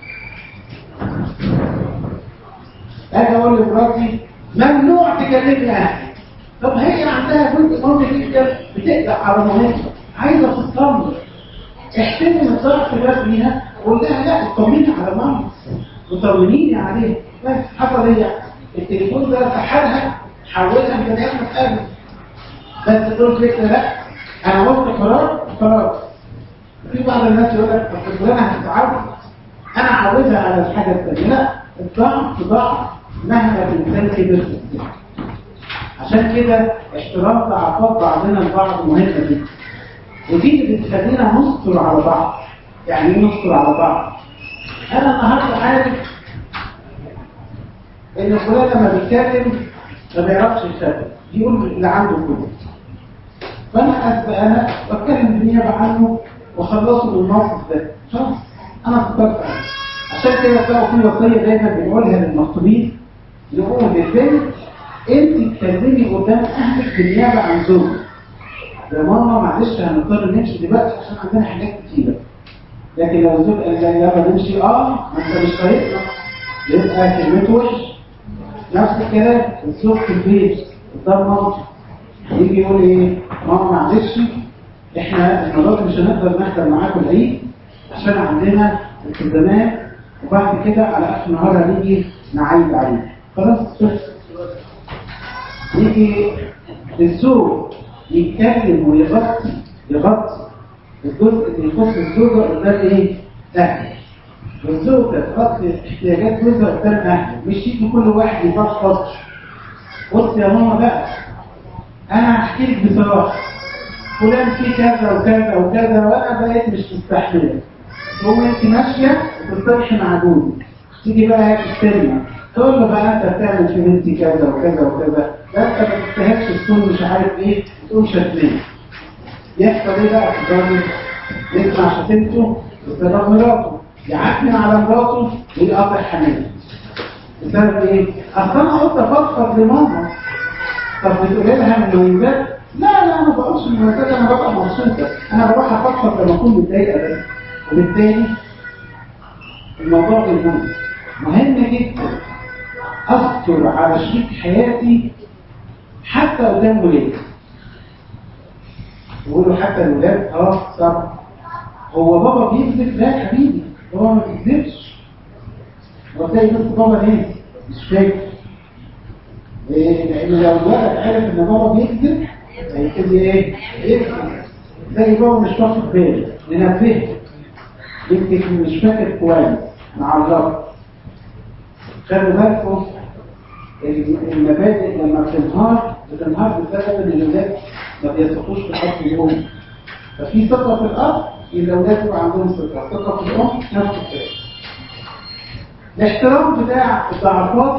اجي اقول لمراتي ممنوع تكلمني اهلي طب هي عندها جزء مهم جدا بتقلق على مامتها عايزه تطمن احترم الضعف ده فيها وقول لها لا اطمني على ماما وطمنيني عليه بس حصل هي التليفون ده سحرها حولها من بني ادم تقابل بس تقول فكره لا انا قلت قرار خلاص في بعض الناس يقول لك طب فلانه هتتعود انا عودها على الحاجه الثانيه لا الضعف ضعف مهما الانسان كبر في السن عشان كده احترام ضعفات بعضنا البعض مهمه جدا ودي اللي بتخلينا نستر على بعض يعني ايه نستر على بعض انا النهارده عارف ان فلان لما بيتكلم ما بيعرفش يتكلم يقول اللي عنده كله فانا أسبق انا بتكلم بالنيابه عنه وخلصه من الموقف ده خلاص انا فكرت عنه عشان كده تلاقوا في وصيه دايما بنقولها للمخطوبين نقول للبنت انت تكلمي قدام اهلك بالنيابه عن زوجك يا ماما معلش هنضطر نمشي دلوقتي عشان عندنا حاجات كتيره لكن لو الزوج قال لا يلا نمشي اه ما انت مش طريقنا يبقى كلمته وحش نفس الكلام الزوج في البيت قدام مامته يجي يقول ايه ماما معلش احنا المرات مش هنقدر نحضر معاكم العيد عشان عندنا التزامات وبعد كده على اخر النهار هنيجي نعيد عليه خلاص خلص يجي الزوج يتكلم ويغطي يغطي الجزء اللي يخص الزوجة قدام ايه؟ أهله والزوجة تغطي احتياجات جوزها قدام أهله مش يجي كل واحد يفضفض بص يا ماما بقى انا هحكي لك بصراحه فلان في كذا وكذا وكذا وانا بقيت مش مستحمله تقوم انت ماشيه وتصطلحي مع جوزك تيجي بقى هي تستلمك تقول له بقى انت بتعمل في بنتي كذا وكذا وكذا لا انت ما تستاهلش تكون مش عارف ايه تقوم شتمين يحصل ايه بقى في الراجل يسمع شتمته بسبب مراته يعكن على مراته ويقطع حنانه بسبب ايه؟ اصل انا قلت افضفض لماما طب بتقول لها مميزات؟ لا لا انا ما بقولش مميزات انا ببقى مبسوطه انا بروح افضفض لما اكون متضايقه بس وبالتالي الموضوع مهم مهم جدا استر على شريك حياتي حتى قدام ولادي يقولوا حتى الولاد اه صح هو بابا بيكذب لا يا حبيبي هو ما بيكذبش هو تلاقي بس بابا ليه مش فاكر لان لو الولد عرف ان بابا بيكذب هيبتدي ايه يكذب تلاقي بابا مش واخد باله ننبهه يمكن مش فاكر كويس نعرفه خلوا بالكم المبادئ لما بتنهار بتنهار بسبب ان الاولاد ما بيثقوش في الاب والام ففي ثقه في الاب الاولاد يبقى عندهم ثقه ثقه في الام نفس الكلام الاحترام بتاع الضعفات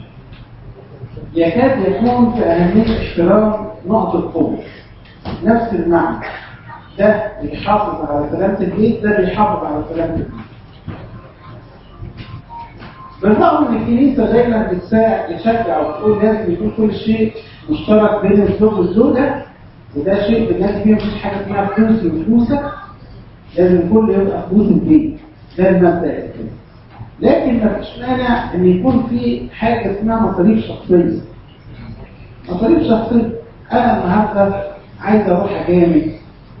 يكاد يكون في اهميه احترام نقطه قوه نفس المعنى ده بيحافظ على سلامه البيت ده بيحافظ على سلامه البيت بالرغم ان الكنيسه دايما بتساعد بتشجع وتقول لازم يكون كل شيء مشترك بين الزوج والزوجه وده شيء بالناس فيه مفيش حاجه اسمها فلوس وفلوسك لازم كله يبقى فلوس البيت ده المبدا كده لكن ما فيش مانع ان يكون في حاجه اسمها مصاريف شخصيه مصاريف شخصيه انا النهارده عايز اروح اجامل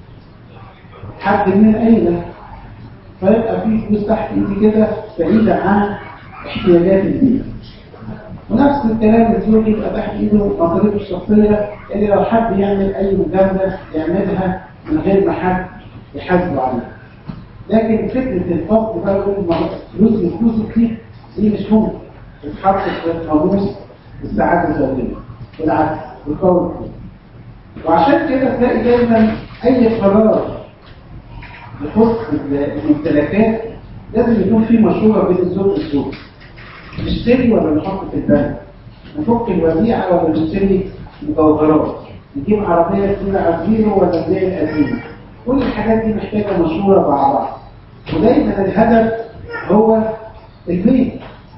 حد من العيله فيبقى في فلوس تحت ايدي كده بعيده عن احتياجات البيت ونفس الكلام الزوج يبقى تحت ايده مصاريف الشخصيه اللي لو حب يعمل اي مجامله يعملها من غير ما حد يحاسبه عليها لكن فكره الفصل بقى يقول فلوس الفلوس دي دي مش ممكن تتحط في قاموس السعاده الزوجيه بالعكس بالقول وعشان كده تلاقي دايما اي قرار يخص الممتلكات لازم يكون في مشوره بين الزوج والزوج نشتري ولا نحط في البنك نفك الوديعه ولا نشتري مجوهرات نجيب عربيه جديده على الزيرو ولا نبيع القديمه كل الحاجات دي محتاجه مشوره مع بعض ودايما الهدف هو البيت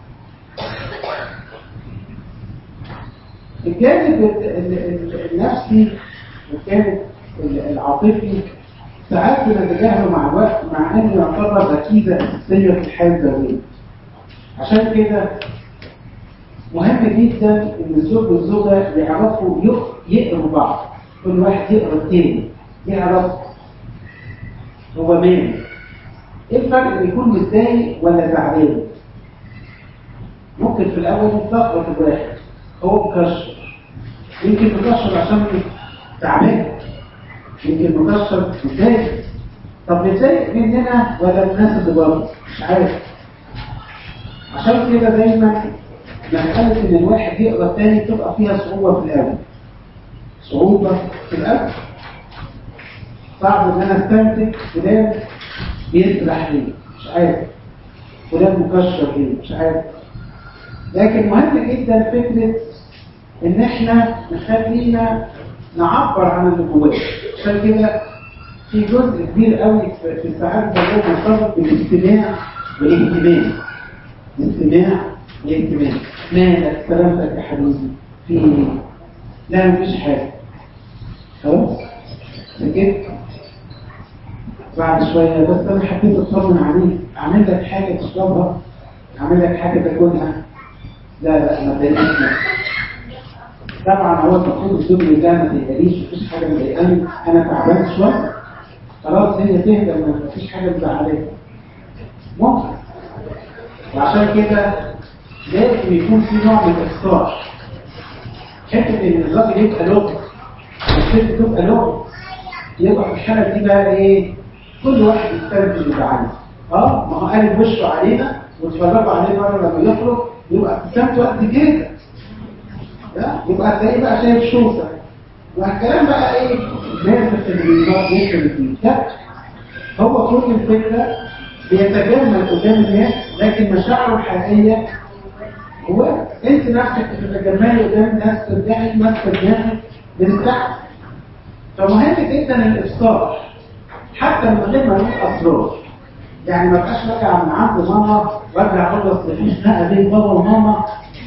الجانب النفسي والجانب العاطفي ساعات بنتجاهله مع الوقت مع انه يعتبر ركيزه اساسيه في الحياه الزوجيه عشان كده مهم جدا ان الزوج والزوجه يعرفوا يقروا بعض كل واحد يقرا التاني يعرف هو مين ايه الفرق ان يكون متضايق ولا زعلان ممكن في الاول يتلخبط الواحد هو مكشر يمكن مكشر عشان تعبان يمكن مكشر متضايق طب متضايق مننا ولا من الناس اللي بره مش عارف عشان كده دايما مسألة إن الواحد يقرا الثاني تبقى فيها صعوبة في الأول صعوبة في الأول صعب إن أنا أستنتج فلان بيسرح ليه مش عارف فلان مكشر ليه مش عارف لكن مهم جدا فكرة إن إحنا نخلينا نعبر عن اللي جوانا عشان كده في جزء كبير قوي في السعادة ده مرتبط بالاستماع والاهتمام الاستماع والاهتمام مالك سلامتك يا حبيبي في ايه؟ لا مفيش حاجة خلاص سكت بعد شوية بس أنا حبيت أطمن عليك أعمل لك حاجة تشربها أعمل لك حاجة تاكلها لا لا ما تضايقنيش طبعا هو المفروض الزوج ده ما تقلقليش مفيش حاجة مضايقاني أنا تعبان شوية خلاص هي تهدى ما مفيش حاجة مزعلاني ممكن وعشان كده لازم يكون في نوع من الإصرار حتة إن الراجل يبقى لغة والست تبقى لغة يبقى في الحالة دي بقى إيه كل واحد يستلم اللي عايزه اه ما هو قالب وشه علينا واتفرجوا عليه مرة لما يخرج يبقى ابتسامته قد كده لا يبقى هتلاقيه بقى شايف شوسة والكلام بقى ايه الناس اللي بيظهر ممكن فيه لا هو كل الفكره بيتجمل قدام الناس لكن مشاعره الحقيقيه هو انت نفسك بتتجملي قدام الناس ترجعي ماسكه دماغك بتتعب فمهم جدا الافصاح حتى من غير ما نقول اسرار يعني ما بقاش راجع من عند ماما وارجع اقول اصل في خناقه بين بابا وماما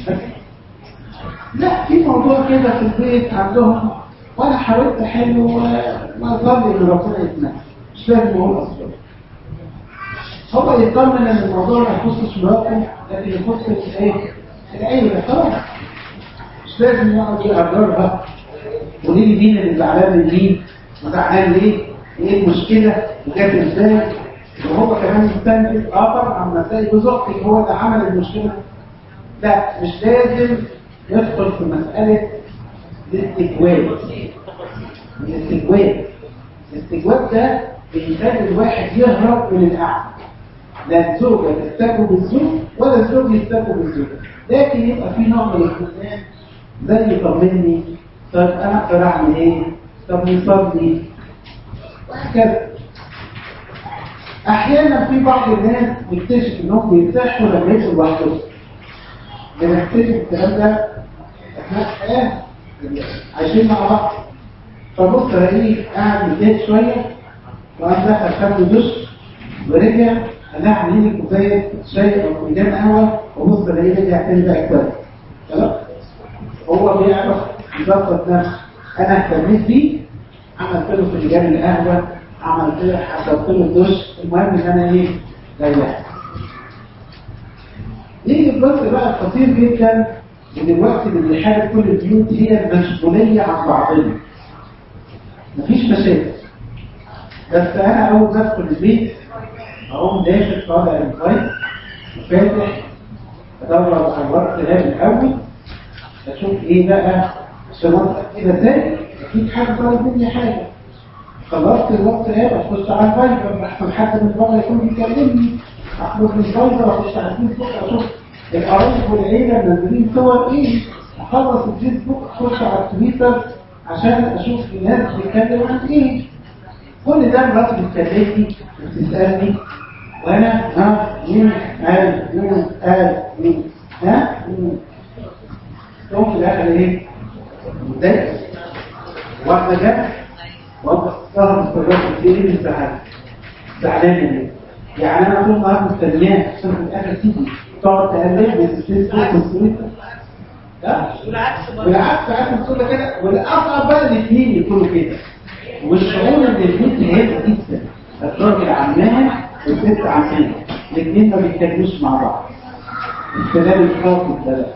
لا في موضوع كده في البيت عندهم وانا حاولت احله واظل ان ربنا يسمع مش لازم اقول اسرار هو يطمن ان الموضوع ما يخصش مراته لكن يخص الايه؟ العيله خلاص مش لازم يقعد يقررها قولي لي مين اللي زعلان من مين وزعلان ليه؟ ايه المشكله وجت ازاي؟ وهو كمان مستنتج اه طبعا مسائل بزقي هو اللي عمل المشكله لا مش لازم ندخل في مساله الاستجواب الاستجواب الاستجواب ده بيخلي الواحد يهرب من القعده لا الزوجه تستجوب بالزوج ولا الزوج يستجوب بالزوجه لكن يبقى في نوع من الاطمئنان زي يطمني طب انا اقدر اعمل ايه؟ طب نصلي وهكذا احيانا في بعض الناس بيكتشف انهم بيرتاحوا لما يبقوا لوحدهم بنكتشف الكلام ده احنا حياه عايشين مع بعض فبص الاقيه قاعد متضايق شويه وقام دخل خد دش ورجع قال لها اعملي لي كوبايه شاي او فنجان قهوه وبص الاقيه رجع تاني بقى كويس خلاص هو بيعرف يظبط نفسه انا اهتميت بيه عملت له فنجان القهوه عملت له حسبت له الدش المهم ان انا ايه ريحت يجي الجزء بقى الخطير جدا ان الوقت اللي بيحارب كل البيوت هي المشغوليه عن بعضنا مفيش مشاكل بس انا اول ما ادخل البيت اقوم داخل طالع الموبايل وفاتح ادور على الورق ده الاول اشوف ايه بقى عشان كده تاني اكيد حد طالب مني حاجه خلصت الوقت ايه اخش على الفايبر احسن حد من بره يكون بيكلمني اخرج من الفايبر اخش على الفيسبوك اشوف القرايب والعيله منزلين صور ايه اخلص الفيسبوك اخش على التويتر عشان اشوف الناس بتتكلم عن ايه كل ده مراتي بتكلمني وبتسالني وانا ها مين قال مين قال مين ها مين تقوم في الاخر ايه متضايق واحده جت واحده ظهرت في الراجل دي ايه زعلان زعلانه ليه يعني انا طول النهار مستنياها عشان في الاخر تيجي تقعد تقلب في الفيسبوك والتويتر لا بالعكس برضه. بالعكس عارف تقول كده والاصعب بقى الاثنين يكونوا كده والشعور ان البنت هادئه جدا الراجل عمها والست عمها الاثنين ما بيتكلموش مع بعض الكلام الخاطئ ده لا.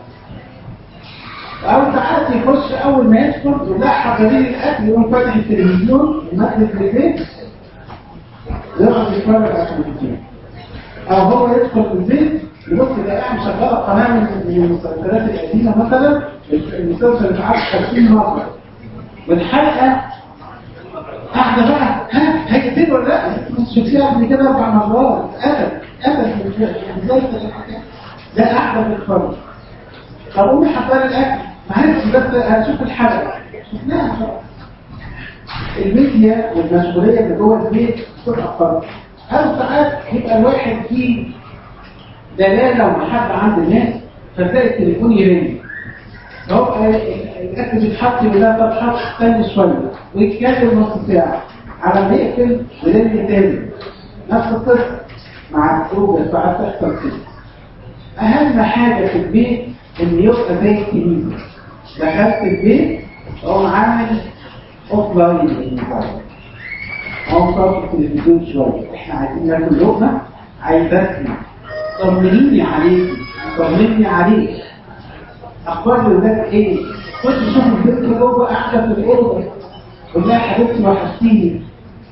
او ساعات يخش اول ما يدخل يقول لها حضرين الاكل يقوم فاتح التلفزيون المقلب في البيت يقعد يتفرج على التلفزيون او هو يدخل في البيت يبص يلاقيها مشغله قناه من من المسلسلات القديمه مثلا المسلسل اللي عارف 50 مره والحلقه قاعده بقى ها هيقتل ولا لا؟ شفتيها قبل كده اربع مرات قتل قتل ازاي ده قاعده بتتفرج طب امي حضري الاكل معلش بس هشوف الحلقه شفناها خلاص الميديا والمشغوليه اللي جوه البيت بتبقى فرق او ساعات يبقى الواحد فيه دلاله ومحبه عند الناس فتلاقي التليفون يرن هو الاكل بيتحط يقول لها طب حط استنى شويه ويتكلم نص ساعه على ما يقفل يرن تاني نفس القصه مع الزوجه ساعات تحصل كده اهم حاجه في البيت ان يبقى زي الكنيسه دخلت البيت اقوم عامل اوف لاين للموبايل اقوم صرف التلفزيون شويه احنا عايزين ناكل لقمه عايز اسمع طمنيني عليك طمني عليك اخبار الولاد ايه خش شوف البنت جوه قاعده في الاوضه قول لها حبيبتي وحشتيني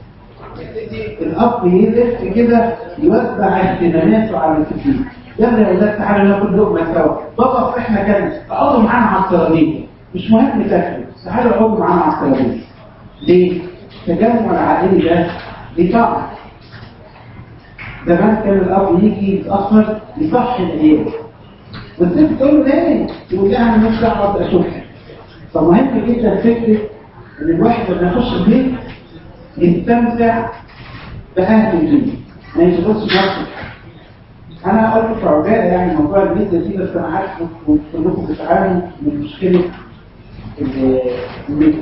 الاب يلف كده يوزع اهتماماته على الكتير يلا يا ولاد تعالوا ناكل لقمه سوا بابا فرحنا كده اقعدوا معانا على الترابيزه مش مهم تاكلوا تعالوا اقعدوا معانا على الترابيزه ليه؟ التجمع العائلي ده ليه طعم زمان كان الاب يجي يتاخر يصحي العيال والست تقول له ليه؟ يقول لها انا مش هقعد اشوفها فمهم جدا فكره ان الواحد لما يخش البيت يستمتع باهل البيت ما يشغلش نفسه انا قلت في عجاله يعني موضوع البيت ده فيه بس انا عارف كلكم بتعانوا من مشكله البيت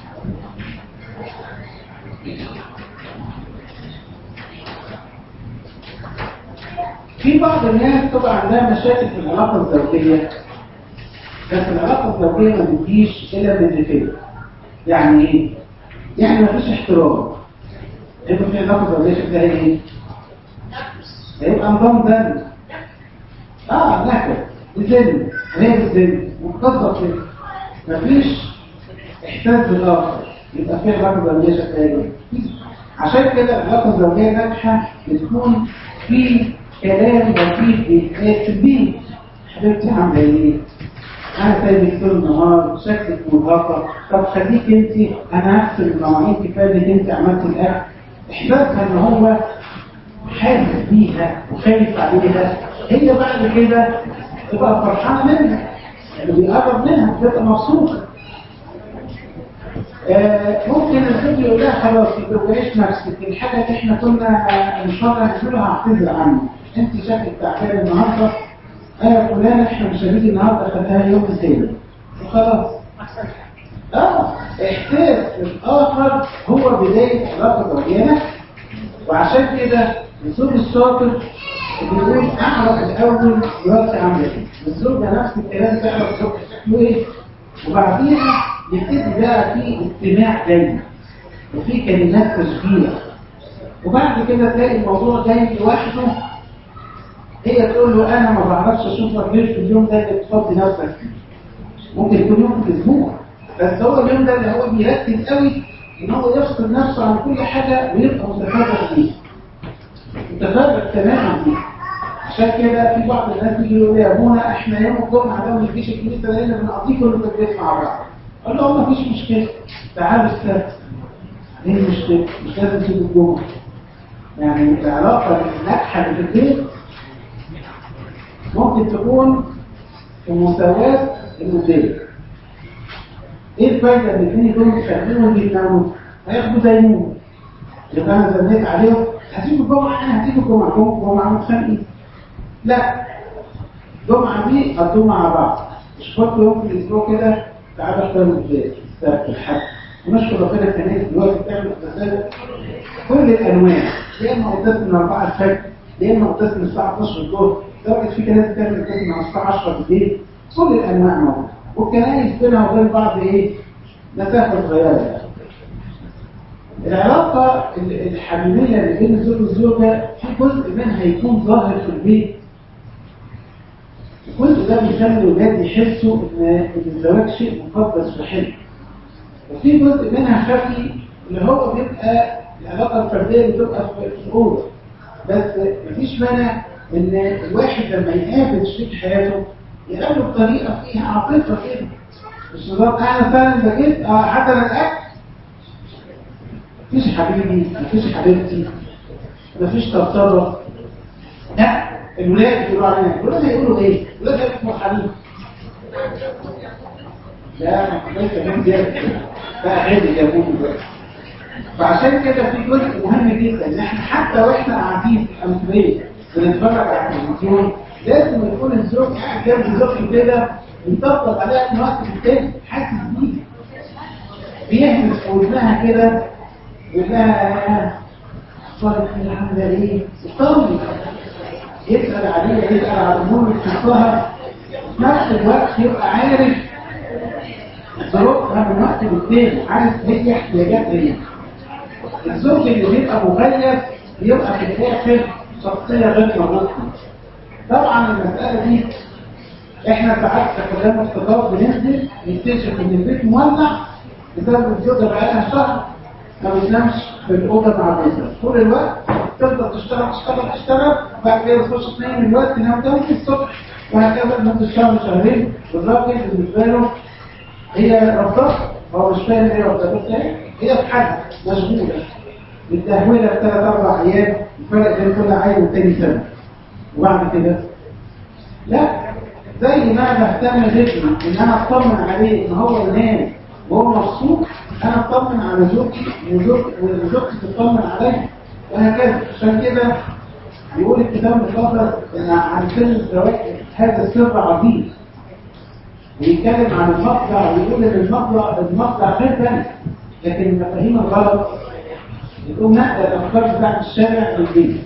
في بعض الناس طبعا عندها مشاكل في العلاقه الزوجيه بس العلاقه الزوجيه ما بتجيش الا من كده يعني ايه؟ يعني ما فيش احترام يبقى في علاقه زوجيه شكلها ايه؟ هيبقى نظام ذنب اه نكد بذل هي بذل مقتصد كده مفيش احساس بالاخر يبقى في علاقه زوجيه شكلها ايه؟ عشان كده العلاقه الزوجيه ناجحه بتكون في كلام لطيف بيتقال في البيت حبيبتي عامله ايه؟ انا سايبك طول النهار شكلك مرهقه طب خليك انت انا هغسل المواعين كفايه انك انت عملت الاكل احساسها ان هو حاسس بيها وخايف عليها هي بعد كده تبقى فرحانه منها يعني بيقرب منها بتبقى مبسوطه آه ممكن الزوج يقول لها خلاص ما توجعيش نفسك الحاجه اللي احنا كنا مش هنقدر نعملها هعتذر عنك انت شكلك تعبان النهارده ايه فلان احنا مش هنيجي النهارده خدها يوم تاني وخلاص اه احساس الاخر هو بدايه علاقه زوجيه وعشان كده الزوج الشاطر بيقول اعرف الاول مراتي عامله ايه الزوجه نفس الكلام تعرف زوجها شكله ايه وبعديها يبتدي بقى في استماع جيد وفي كلمات تشجيع وبعد كده تلاقي الموضوع جاي لوحده هي تقول له انا ما بعرفش اشوفك غير في اليوم ده اللي تفضي نفسك فيه ممكن يكون يوم في الاسبوع بس هو اليوم ده اللي هو بيركز قوي ان هو يفصل نفسه عن كل حاجه ويبقى متفرغ فيه متفرغ تماما فيه عشان كده في بعض الناس يجي يقول يا ابونا احنا يوم الجمعه ده ما نجيش الكنيسه لان بنقضيه كله تدريس مع بعض قال له ما فيش مشكله تعالوا السبت ايه المشكله؟ مش لازم تيجي الجمعه يعني العلاقه الناجحه اللي في البيت ممكن تكون في مساواة المدير ايه الفايدة ان الاثنين يكونوا متفاهمين وبيتناولوا هياخدوا دينون يبقى انا زنيت عليهم هتيجوا الجمعة انا هتيجوا الجمعة جمعة متخانقين لا الجمعة دي قضوا مع بعض مش كل يوم في الاسبوع كده تعالوا اختاروا الجاي السبت الحد ونشكر ربنا الكنائس دلوقتي بتعمل مساجد كل الانواع يا اما قداس من 4 الفجر يا اما قداس من الساعه 12 الظهر لدرجه في كنائس بتعمل قداس من الساعه 10 بالليل كل الانواع موجوده والكنائس بينها وبين بعض ايه مسافه صغيره يعني. العلاقه الحميميه اللي بين الزوج والزوجه في جزء منها يكون ظاهر في البيت الجزء ده بيخلي الولاد يحسوا ان ان الزواج شيء مقدس وحلو وفي جزء منها خفي اللي هو بيبقى العلاقه الفرديه بتبقى في الاوضه بس مفيش مانع ان الواحد لما يقابل شريك حياته يقابله بطريقه فيها عاطفه كده مش نظام انا فعلا بجيت اه حتى الاكل مفيش حبيبي مفيش حبيبتي مفيش طبطبه لا الولاد بيقولوا علينا الولاد هيقولوا ايه؟ الولاد هيقولوا حبيبي لا ما كنتش كمان زياده بقى عادي جابوه دلوقتي فعشان كده في جزء مهم جدا ان احنا حتى واحنا قاعدين في الامثليه بنتفرج على التلفزيون لازم يكون الزوج قاعد جنب زوجته كده بيطبطب عليها من وقت للتاني حاسس بيها بيهمس في ودنها كده يقول لها اخبارك ايه عامله ايه؟ يطمن يسال عليها يسال على امور يخصها في نفس الوقت يبقى عارف ظروفها من وقت للتاني عارف هي احتياجاتها ايه الزوج اللي بيبقى مغيب بيبقى في الاخر شخصيه غير مرغوبه طبعا المساله دي احنا ساعات في خدام الخطاب بننزل نكتشف ان البيت مولع بسبب الزوجه بقالها شهر ما بتنامش في الاوضه مع بيتها طول الوقت تفضل تشتغل تشتغل تشتغل بعد كده تخش تنام الوقت تنام تاني الصبح وهكذا لمده شهر شهرين والراجل بالنسبه له هي رفضت هو مش فاهم ايه رفضت هي في حاجه مشغوله متدهوله في ثلاث اربع ايام الفرق بين كل عيل والتاني سنه وبعد كده لا زي ما بهتم جدا ان انا اطمن عليه ان هو ينام وهو مبسوط انا اطمن على زوجتي وزوجتي تطمن عليا وهكذا عشان كده يقول الكتاب المقدس ان عن سر الزواج هذا السر عظيم ويتكلم عن المطلع ويقول ان المطلع المطلع غير ذلك لكن المفاهيم الغلط يقول لا ده الافكار بتاعت الشارع البيت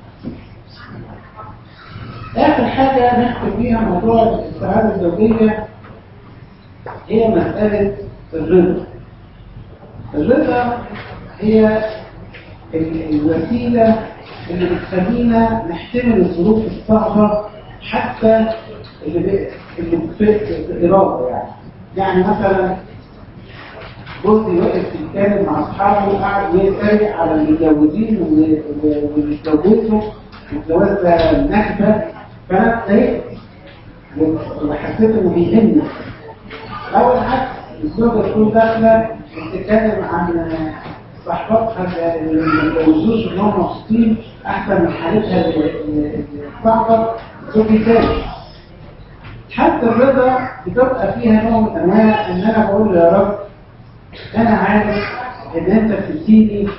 اخر حاجه نحكي فيها موضوع السعاده الزوجيه هي مساله الرضا الرضا هي الوسيله اللي بتخلينا نحتمل الظروف الصعبه حتى اللي ب... اللي في اراده يعني يعني مثلا جوزي وقف يتكلم مع اصحابه وقعد يتريق على المتجوزين واللي اتجوزوا والجواز ده نكبه فانا اتضايقت وحسيت انه بيهمني او العكس الزوجه تكون داخله بتتكلم عن صاحباتها اللي ما اتجوزوش ان هم مبسوطين احسن من حالتها الصعبه زوجي تاني حتى الرضا بتبقى فيها نوع من انواع ان انا بقول يا رب انا عارف ان انت بتديني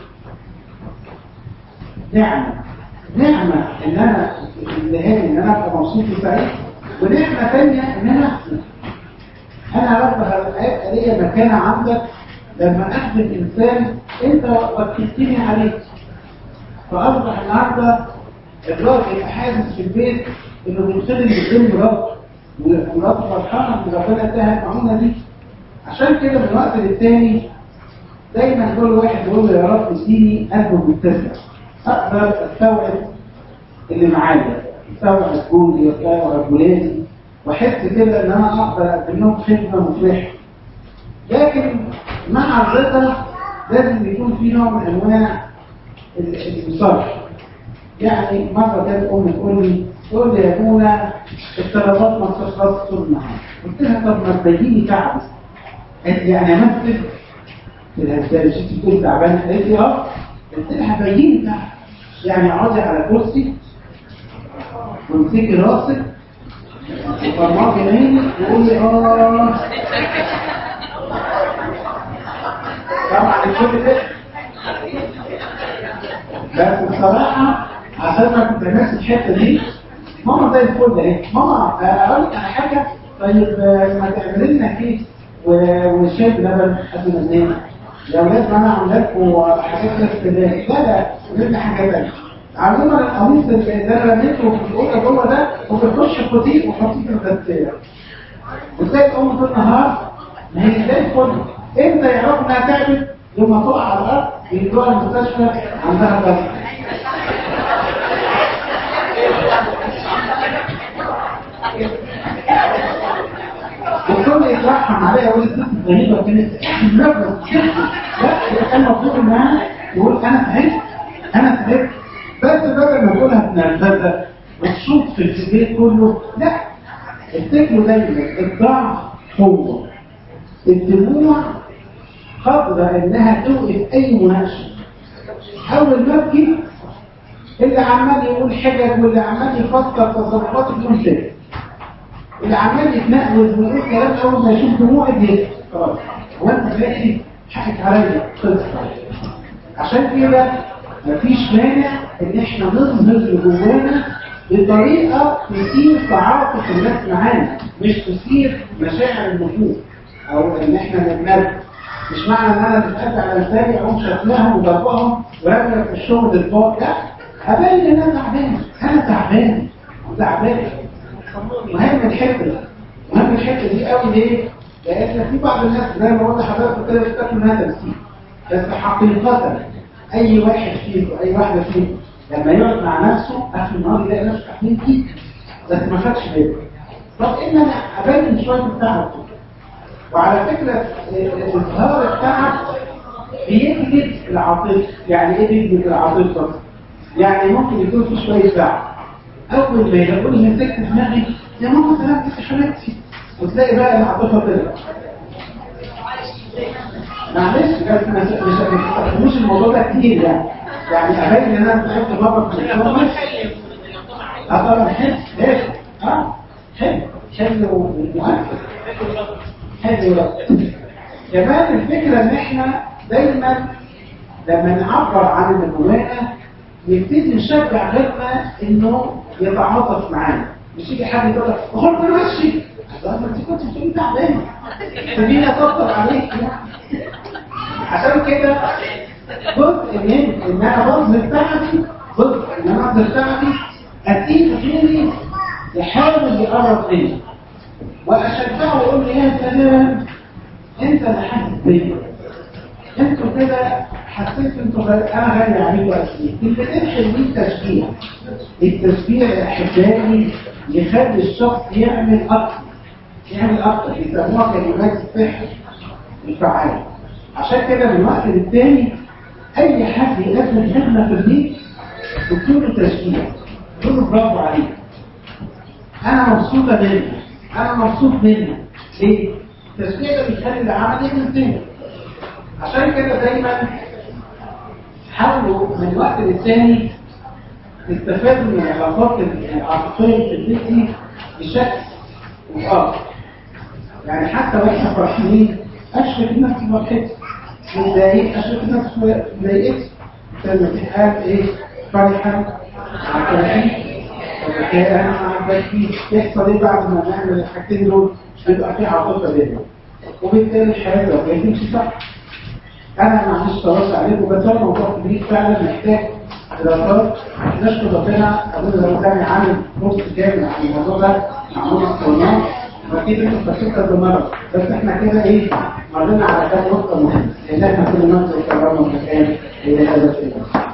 نعمه نعمه ان انا اديها ان انا ابقى مبسوط وسعيد ونعمه ثانيه ان انا احسن انا رب هيبقى ليا مكانه عندك لما اخدم انسان انت وكلتني عليه فاصبح النهارده الراجل يبقى حاسس في البيت انه بيخدم بدون مراته ومراته فرحانه ان ربنا اداها المعونه دي عشان كده من وقت للتاني دايما كل واحد يقول له يا رب اديني قلب متسع اقدر استوعب اللي معايا استوعب جوزي واستوعب ولادي واحس كده ان انا اقدر اقدم لهم خدمه مفرحه لكن مع الرضا لازم يكون في نوع من انواع المصالحه يعني مره كانت امي تقول لي تقول لي يا منى الطلبات ما بتخلصش طول النهار قلت لها طب ما تبيني تعب قالت لي انا مثل قلت لها ازاي مش انت بتقول تعبانه قالت لي اه قلت لها بيني تعب يعني اقعدي على كرسي وامسكي راسك وفرماكي عينك وقولي اه طبعا الكل ده بس بصراحه عشان انا كنت ناسي الحته دي ماما زي الفل اهي ماما اقول لك على حاجه طيب ما تعملي لنا كيس والشاي بلبن قبل ما ننام يا ولاد ما انا عامله لكم حاجات كده لا لا قولنا حاجه ثانيه عموما القميص اللي ده رميته في الاوضه جوه ده وبتخش خديه وحطيه في الغساله وتلاقي الام طول النهار ما هي زي الفل امتى يعرفوا انها تعبت لما تقع على الارض يدوها المستشفى عندها بس والكل يترحم عليها يقول الست غريبه كانت نفس لا كان المفروض انها تقول انا تعبت انا تعبت بس بدل ما تقولها بنرفزه وتشوط في البيت كله لا افتكروا دايما الضعف هو الدموع قادره انها توقف اي مناقشه اول ما ابكي اللي عمال يقول حجج واللي عمال يفكر تصرفاته يقول كده اللي عمال يتنقل ويقول كلام اول ما يشوف دموعي بيسكت خلاص هو انت دلوقتي حقك عليا خلص عشان كده مفيش مانع ان احنا نظهر اللي جوانا بطريقه تثير تعاطف الناس معانا مش تثير مشاعر النفوس او ان احنا نتنرفز مش معنى ان انا بتأدي على لساني اقوم شكلهم وضربهم ورمي في الشغل الفوق لا ابين ان انا تعبان انا تعبان تعبان مهم الحته دي مهم الحته دي قوي ليه؟ لان في بعض الناس زي ما قلت لحضرتك كده بتفكر انها تمثيل بس حقيقه اي واحد فيكم اي واحده فيكم لما يقعد مع نفسه اخر النهار يلاقي نفسه تحميل فيه بس ما خدش باله طب ان انا ابين شويه التعب وعلى فكره اظهار التعب بيجلب العاطفه يعني ايه بيجلب العاطفه يعني ممكن يكون في شويه تعب اول ما يقول لي مسكت دماغي يا ماما سلامتك يا حبيبتي وتلاقي بقى العاطفه طلعت معلش بس مش مش الموضوع ده كتير يعني يعني ابين ان انا بحب بابا في الشغل اه طبعا حلو ايه اه حلو حلو ومؤثر حلو كمان الفكرة ان احنا دايما لما نعبر عن اللي جوانا نبتدي نشجع غيرنا انه يتعاطف معانا مش يجي حد يقول لك خد انا ماشي ما انت كنت بتقولي تعبان سيبيني اطبطب عليك عشان كده جزء من ان انا بظهر بتاعتي جزء ان انا اظهر بتاعتي اسيب غيري يحاول يقرب مني واشجعه واقول له يا سلام انت اللي حاسس بيا انتوا كده حسيت انتوا غير... انا غالي عليكم اكيد الكلمتين حلوين تشجيع التشجيع يا احبائي يخلي الشخص يعمل اكتر يعمل اكتر يسموها كلمات السحر الفعال عشان كده من وقت للتاني اي حد يقدم خدمه في البيت دكتور تشجيع تقول له برافو عليك انا مبسوطه منك انا مبسوط منك ليه؟ التشجيع ده بيخلي العمل يعمل تاني عشان كده دايما حاولوا من وقت للتاني تستفادوا من العلاقات العاطفيه في البيت دي بشكل مؤقت يعني حتى واحنا فرحانين اشرك نفسي فرحتي متضايق اشرك نفسي ضايقتي لما تتقال ايه فرحه مع فرحتي وذكاء مع بكي يحصل ايه بعد ما نعمل الحاجتين دول بيبقى في عاطفه بينهم وبالتالي الحياه لو كانت تمشي صح انا ما عنديش تواصل عليكم بس هو موضوع كبير فعلا محتاج دراسات نشكر ربنا ابونا لو كان عامل نص كامل عن الموضوع ده معمول اسطوانات واكيد انتوا فاكرين كذا مره بس احنا كده ايه مرينا على كام نقطه مهمه لان احنا كل ما نكررنا مكان الى هذا الشيء